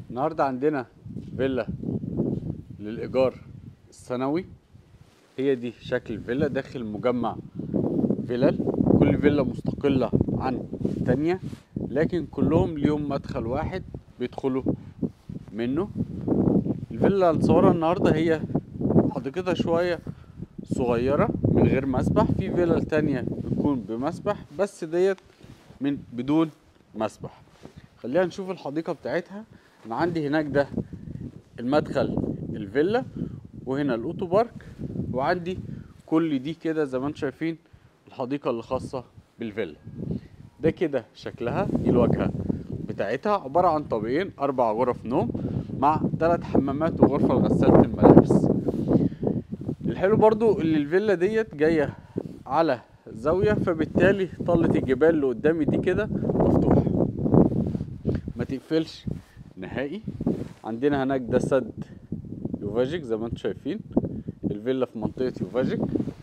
النهارده عندنا فيلا للإيجار السنوي هي دي شكل الفيلا داخل مجمع فيلل كل فيلا مستقلة عن التانية لكن كلهم ليهم مدخل واحد بيدخلوا منه الفيلا اللي هنصورها النهارده هي حديقتها شوية صغيرة من غير مسبح في فيلل تانية بتكون بمسبح بس ديت من بدون مسبح خلينا نشوف الحديقة بتاعتها انا عندي هناك ده المدخل الفيلا وهنا الاوتو بارك وعندي كل دي كده زي ما انتم شايفين الحديقة اللي خاصة بالفيلا ده كده شكلها دي الواجهة بتاعتها عبارة عن طابقين أربع غرف نوم مع ثلاث حمامات وغرفة لغسالة الملابس الحلو برضو اللي الفيلا ديت جاية على زاوية فبالتالي طلة الجبال اللي قدامي دي كده مفتوحة ما تقفلش نهائي عندنا هناك ده سد يوفاجيك زي ما انتم شايفين الفيلا في منطقة يوفاجيك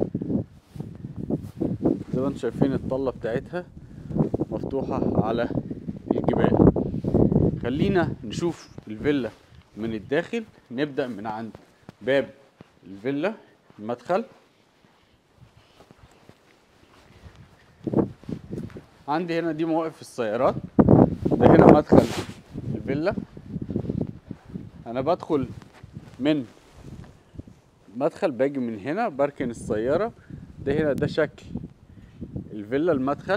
زي ما انتم شايفين الطلة بتاعتها مفتوحة على الجبال خلينا نشوف الفيلا من الداخل نبدأ من عند باب الفيلا المدخل عندي هنا دي مواقف السيارات ده هنا مدخل الفيلا انا بدخل من مدخل باجي من هنا بركن السيارة ده هنا ده شكل الفيلا المدخل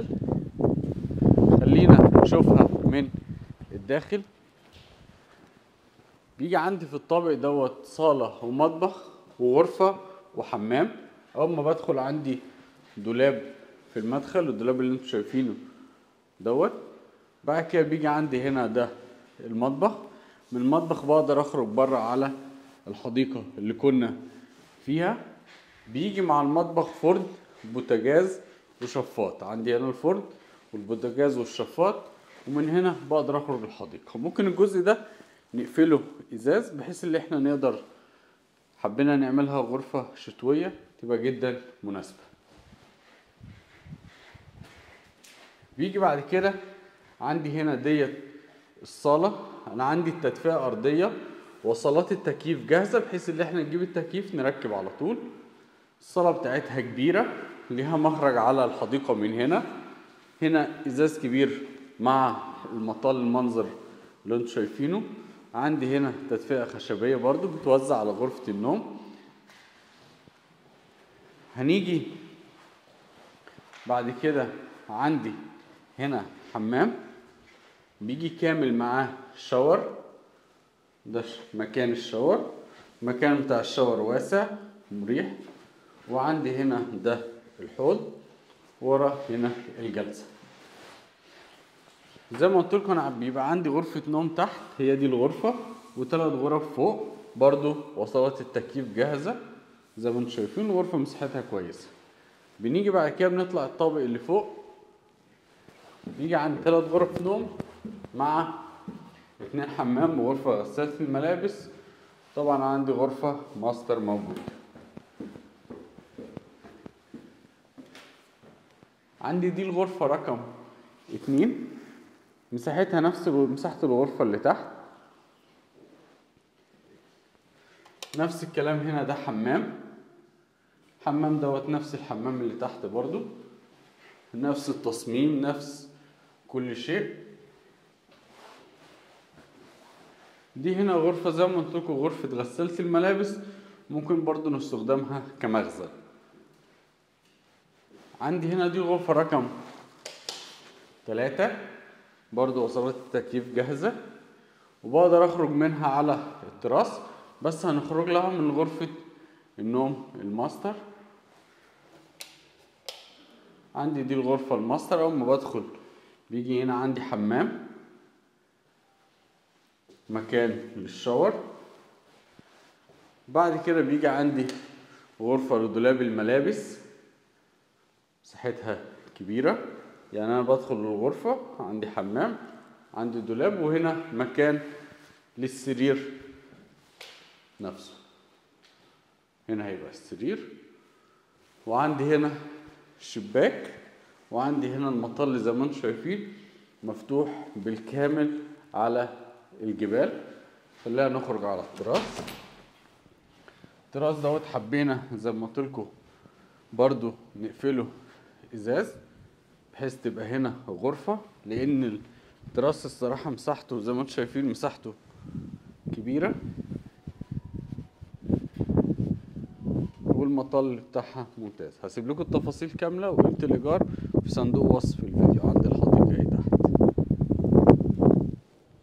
خلينا نشوفها من الداخل بيجي عندي في الطابق دوت صالة ومطبخ وغرفة وحمام أول ما بدخل عندي دولاب في المدخل الدولاب اللي انتوا شايفينه دوت بعد كده بيجي عندي هنا ده المطبخ من المطبخ بقدر اخرج بره على الحديقة اللي كنا فيها بيجي مع المطبخ فرن بوتاجاز وشفاط عندي هنا الفرن والبوتاجاز والشفاط ومن هنا بقدر اخرج الحديقة ممكن الجزء ده نقفله ازاز بحيث ان احنا نقدر حبينا نعملها غرفة شتوية تبقى جدا مناسبة بيجي بعد كده عندي هنا ديت الصالة أنا عندي التدفئة أرضية وصلات التكييف جاهزة بحيث إن احنا نجيب التكييف نركب على طول الصالة بتاعتها كبيرة ليها مخرج على الحديقة من هنا هنا إزاز كبير مع المطال المنظر اللي انتوا شايفينه عندي هنا تدفئة خشبية برضو بتوزع على غرفة النوم هنيجي بعد كده عندي هنا حمام بيجي كامل معاه شاور ده مكان الشاور المكان بتاع الشاور واسع مريح وعندي هنا ده الحوض ورا هنا الجلسة زي ما قلت لكم انا بيبقى عندي غرفة نوم تحت هي دي الغرفة وثلاث غرف فوق برضو وصلات التكييف جاهزة زي ما انتم شايفين الغرفة مساحتها كويسة بنيجي بعد كده بنطلع الطابق اللي فوق بيجي عندي ثلاث غرف نوم مع اتنين حمام وغرفة غسالة الملابس طبعا عندي غرفة ماستر موجود عندي دي الغرفة رقم اتنين مساحتها نفس مساحة الغرفة اللي تحت نفس الكلام هنا ده حمام حمام دوت نفس الحمام اللي تحت برضو نفس التصميم نفس كل شيء دي هنا غرفة زي ما قلت لكم غرفة غسالة الملابس ممكن برضو نستخدمها كمخزن عندي هنا دي غرفة رقم ثلاثة برضو وصلات التكييف جاهزة وبقدر اخرج منها على التراس بس هنخرج لها من غرفة النوم الماستر عندي دي الغرفة الماستر اول ما بدخل بيجي هنا عندي حمام مكان للشاور بعد كده بيجي عندي غرفة لدولاب الملابس مساحتها كبيرة يعني أنا بدخل الغرفة عندي حمام عندي دولاب وهنا مكان للسرير نفسه هنا هيبقى السرير وعندي هنا شباك وعندي هنا المطل زي ما انتم شايفين مفتوح بالكامل على الجبال خلينا نخرج على التراس التراس دوت حبينا زي ما قلت لكم برضو نقفله ازاز بحيث تبقى هنا غرفة لان التراس الصراحة مساحته زي ما انتم شايفين مساحته كبيرة والمطل بتاعها ممتاز هسيب لكم التفاصيل كاملة وقيمة الإيجار في صندوق وصف الفيديو عند الحضرتك